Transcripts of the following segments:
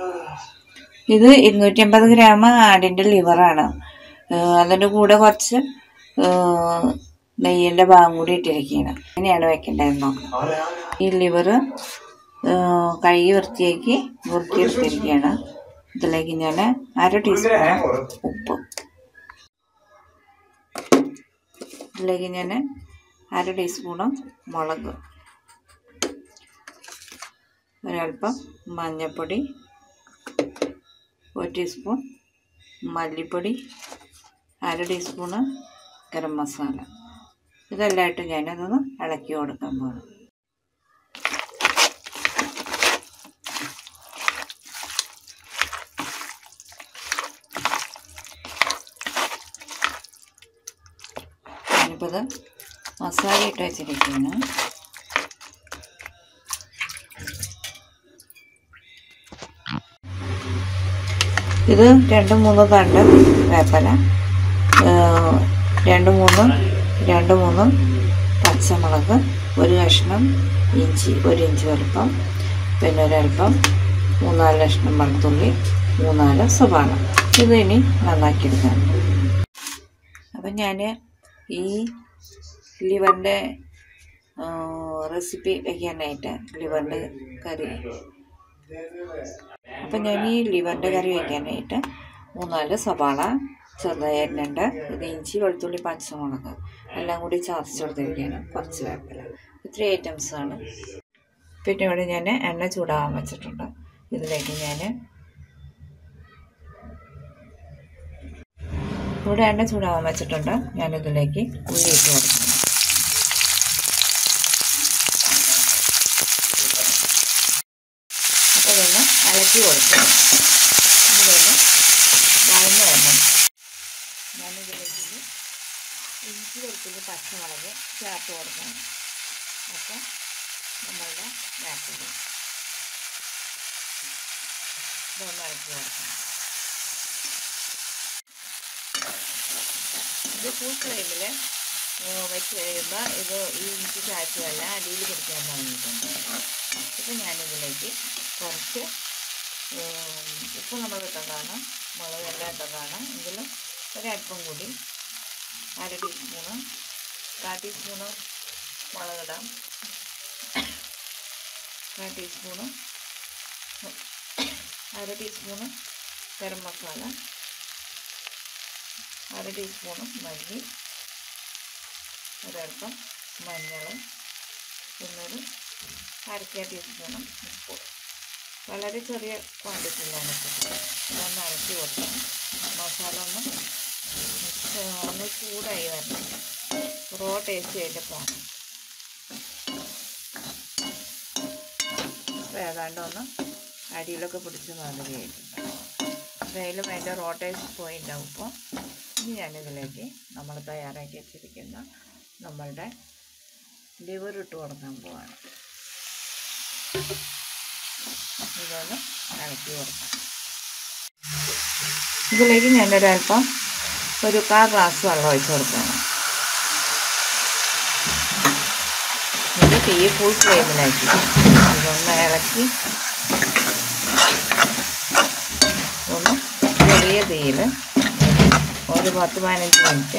ഇത് ഇരുന്നൂറ്റി അമ്പത് ഗ്രാം ആടിൻ്റെ ലിവറാണ് അതിൻ്റെ കൂടെ കുറച്ച് ഏഹ്, നെയ്യിൻ്റെ ഭാഗം കൂടി ഇട്ടിരിക്കുകയാണ് ഇങ്ങനെയാണ് വെക്കേണ്ടതെന്ന് നോക്കാം ഈ ലിവർ കഴുകി വൃത്തിയാക്കി നുറുക്കി എടുത്തിരിക്കുകയാണ് ഇതിലേക്ക് ഞാൻ അര ടീസ്പൂൺ ഉപ്പ് ഇതിലേക്ക് ഞാൻ അര ടീസ്പൂണ് മുളക് ഒരൽപ്പം മഞ്ഞൾപ്പൊടി ഒരു ടീസ്പൂൺ മല്ലിപ്പൊടി അര ടീസ്പൂണ് ഗരം മസാല ഇതെല്ലാമായിട്ട് ഞാനതൊന്ന് ഇളക്കി കൊടുക്കാൻ പോകണം ഞാനിപ്പോൾ ഇത് മസാല ഇട്ട് വെച്ചിരിക്കുകയാണ് ഇത് രണ്ട് മൂന്ന് തണ്ട് വേപ്പല ഏഹ് രണ്ട് മൂന്ന് രണ്ട് മൂന്ന് പച്ചമുളക് ഒരു കഷ്ണം ഇഞ്ചി ഒരു ഇഞ്ചി വലുപ്പം പിന്നെ ഒരൽപ്പം മൂന്നാല് കഷ്ണം വെളുത്തുള്ളി മൂന്നാല് സവാള ഇത് ഇനി നന്നാക്കിയെടുക്കാം അപ്പം ഞാൻ ഈ ലിവറിൻ്റെ റെസിപ്പി വയ്ക്കാനായിട്ട് ലിവറിൻ്റെ കറി അപ്പം ഞാൻ ഈ ലിവറിൻ്റെ കറി വയ്ക്കാനായിട്ട് മൂന്നാല് സവാള ചെറുതായി എണ്ണുണ്ട് ഇത് ഇഞ്ചി വെളുത്തുള്ളി പച്ചമുളക് എല്ലാം കൂടി ചതച്ച് കൊടുത്തിരിക്കുകയാണ് കുറച്ച് വേപ്പില ഇത്രയും ഐറ്റംസാണ് പിന്നെ ഇവിടെ ഞാൻ എണ്ണ ചൂടാകാൻ വെച്ചിട്ടുണ്ട് ഇതിലേക്ക് ഞാൻ ഇവിടെ എണ്ണ ചൂടാകാൻ വെച്ചിട്ടുണ്ട് ഞാനിതിലേക്ക് ഉള്ളി ഇട്ട് കൊടുക്കണം അപ്പോൾ ഇതൊന്ന് ഇളക്കി കൊടുക്കണം ഇതൊന്ന് വഴന്ന് വരണം ഞാനിതിലേക്ക് ഇഞ്ചി വെളുത്തുള്ളി പച്ചമുളക് ചേർത്ത് കൊടുക്കണം അപ്പോൾ നമ്മളുടെ വേപ്പില ഇതൊന്ന് ഇളക്കി കൊടുക്കണം ഇത് ഫുൾ ഫ്ലെയിമിൽ വെച്ച് കഴിയുമ്പോൾ ഇത് ഈ ഇഞ്ചി ചാറ്റുമല്ല അടിയിൽ പിടിക്കാൻ തുടങ്ങിയിട്ടുണ്ട് ഇപ്പം ഞാനിതിലേക്ക് കുറച്ച് ഉം, ഉപ്പ് നമ്മൾ ഇട്ടതാണ് മുളക് എല്ലാം ഇട്ടതാണ് എങ്കിലും ഒരല്പം കൂടി അര ടീസ്പൂണ് കാ ടീസ്പൂണ് മുളകിടാം കാ ടീസ്പൂണ് അര ടീസ്പൂണ് ഗരം മസാല അര ടീസ്പൂണ് മല്ലി ഒരൽപ്പം മഞ്ഞൾ പിന്നൊരു അരക്ക ടീസ്പൂണ് ഉപ്പ് വളരെ ചെറിയ ക്വാണ്ടിറ്റിയിലാണ് ഇട്ടിട്ടുള്ളത് ഇതൊന്ന് അരക്കി കൊടുക്കണം മസാല ഒന്ന് മിക്സ് ഒന്ന് ചൂടായി വരണം റോ ടേസ്റ്റ് ആയിട്ട് പോകണം അപ്പോൾ ഏതാണ്ട് ഒന്ന് അടിയിലൊക്കെ പിടിച്ച് മാതിരിയായിട്ടുണ്ട് എന്തായാലും അതിൻ്റെ റോ ടേസ്റ്റ് പോയിണ്ടാവും ഇപ്പോൾ ഇനി ഞാനിതിലേക്ക് നമ്മൾ തയ്യാറാക്കി വെച്ചിരിക്കുന്ന നമ്മളുടെ ലിവർ ഇട്ട് കൊടുക്കാൻ പോവാണ് ഇതൊന്ന് ഇളക്കി കൊടുക്കാം ഇതിലേക്ക് ഞാനൊരൽപ്പം ഒരു കാ ഗ്ലാസ് വെള്ളം ഒഴിച്ച് കൊടുക്കണം ഇത് തീ ഫുൾ ഫ്ലെയിമിലാക്കി ഇതൊന്ന് ഇളക്കി ഒന്ന് ചെറിയ തീയിൽ ഒരു പത്ത് പതിനഞ്ച് മിനിറ്റ്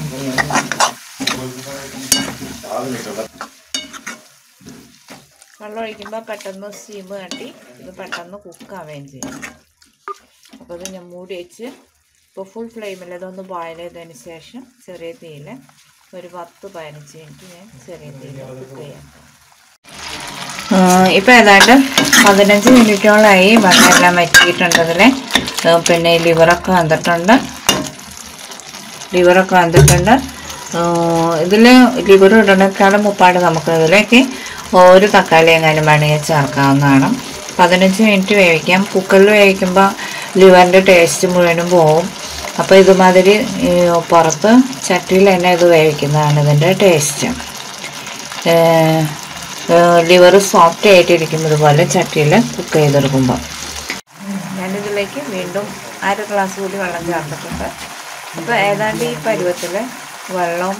വെള്ളം ഒഴിക്കുമ്പോൾ പെട്ടെന്ന് സ്റ്റീം കട്ടി ഇത് പെട്ടെന്ന് കുക്കാവുകയും ചെയ്യും അപ്പോൾ ഇത് ഞാൻ മൂടി വെച്ച് ഇപ്പോൾ ഫുൾ ഫ്ലെയിമിൽ ഇതൊന്ന് ബോയിൽ ചെയ്തതിന് ശേഷം ചെറിയ തീയിൽ ഒരു പത്ത് പതിനഞ്ച് മിനിറ്റ് ഞാൻ ചെറിയ തീയിൽ കുക്ക് ചെയ്യാം ഇപ്പോൾ ഏതാണ്ട് പതിനഞ്ച് മിനിറ്റോളമായി വെള്ളമെല്ലാം വറ്റിയിട്ടുണ്ട് അതിൽ പിന്നെ ലിവറൊക്കെ വന്നിട്ടുണ്ട് ലിവറൊക്കെ വന്നിട്ടുണ്ട് ഇതിൽ ലിവർ ഇടുന്നേക്കാളും മുപ്പാട് നമുക്ക് ഇതിലേക്ക് ഒരു തക്കാളി എങ്ങാനും വേണമെങ്കിൽ ചേർക്കാവുന്നതാണ് പതിനഞ്ച് മിനിറ്റ് വേവിക്കാം കുക്കറിൽ വേവിക്കുമ്പോൾ ലിവറിൻ്റെ ടേസ്റ്റ് മുഴുവനും പോവും അപ്പോൾ ഇതുമാതിരി ഈ പുറത്ത് ചട്ടിയിൽ തന്നെ ഇത് വേവിക്കുന്നതാണ് ഇതിൻ്റെ ടേസ്റ്റ് ലിവർ സോഫ്റ്റ് ആയിട്ടിരിക്കും ഇതുപോലെ ചട്ടിയിൽ കുക്ക് ചെയ്തെടുക്കുമ്പോൾ ഞാനിതിലേക്ക് വീണ്ടും അര ഗ്ലാസ് കൂടി വെള്ളം ചേർത്തിട്ടുണ്ട് അപ്പോൾ ഏതാണ്ട് ഈ പരുവത്തിൽ വെള്ളം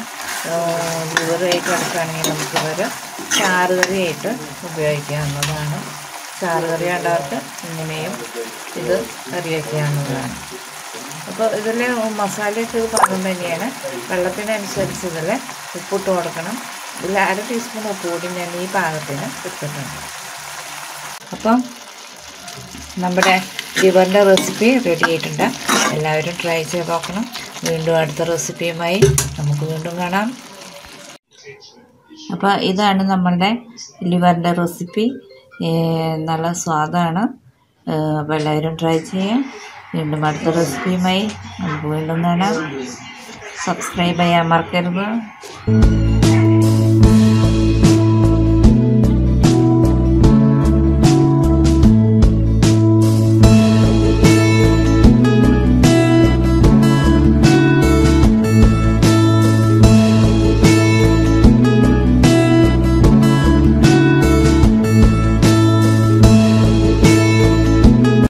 ലിവറായിട്ട് എടുക്കുകയാണെങ്കിൽ നമുക്കിതൊരു ചാറുകറിയായിട്ട് ഉപയോഗിക്കാവുന്നതാണ് ചാറ് കറി വേണ്ടവർക്ക് ഇങ്ങനെയും ഇത് കറി വയ്ക്കാവുന്നതാണ് അപ്പോൾ ഇതിൽ മസാലയൊക്കെ ഇത് പാകം തന്നെയാണ് വെള്ളത്തിനനുസരിച്ച് ഇതിൽ ഉപ്പിട്ട് കൊടുക്കണം ഇതിൽ അര ടീസ്പൂൺ ഉപ്പ് കൂടി ഞാൻ ഈ പാകത്തിന് ഇട്ടിട്ടുണ്ട് അപ്പം നമ്മുടെ ലിവറിൻ്റെ റെസിപ്പി റെഡി ആയിട്ടുണ്ട് എല്ലാവരും ട്രൈ ചെയ്ത് നോക്കണം വീണ്ടും അടുത്ത റെസിപ്പിയുമായി നമുക്ക് വീണ്ടും കാണാം അപ്പോൾ ഇതാണ് നമ്മളുടെ ലിവറിൻ്റെ റെസിപ്പി നല്ല സ്വാദാണ് അപ്പോൾ എല്ലാവരും ട്രൈ ചെയ്യാം വീണ്ടും അടുത്ത റെസിപ്പിയുമായി നമുക്ക് വീണ്ടും കാണാം സബ്സ്ക്രൈബ് ചെയ്യാൻ മറക്കരുത്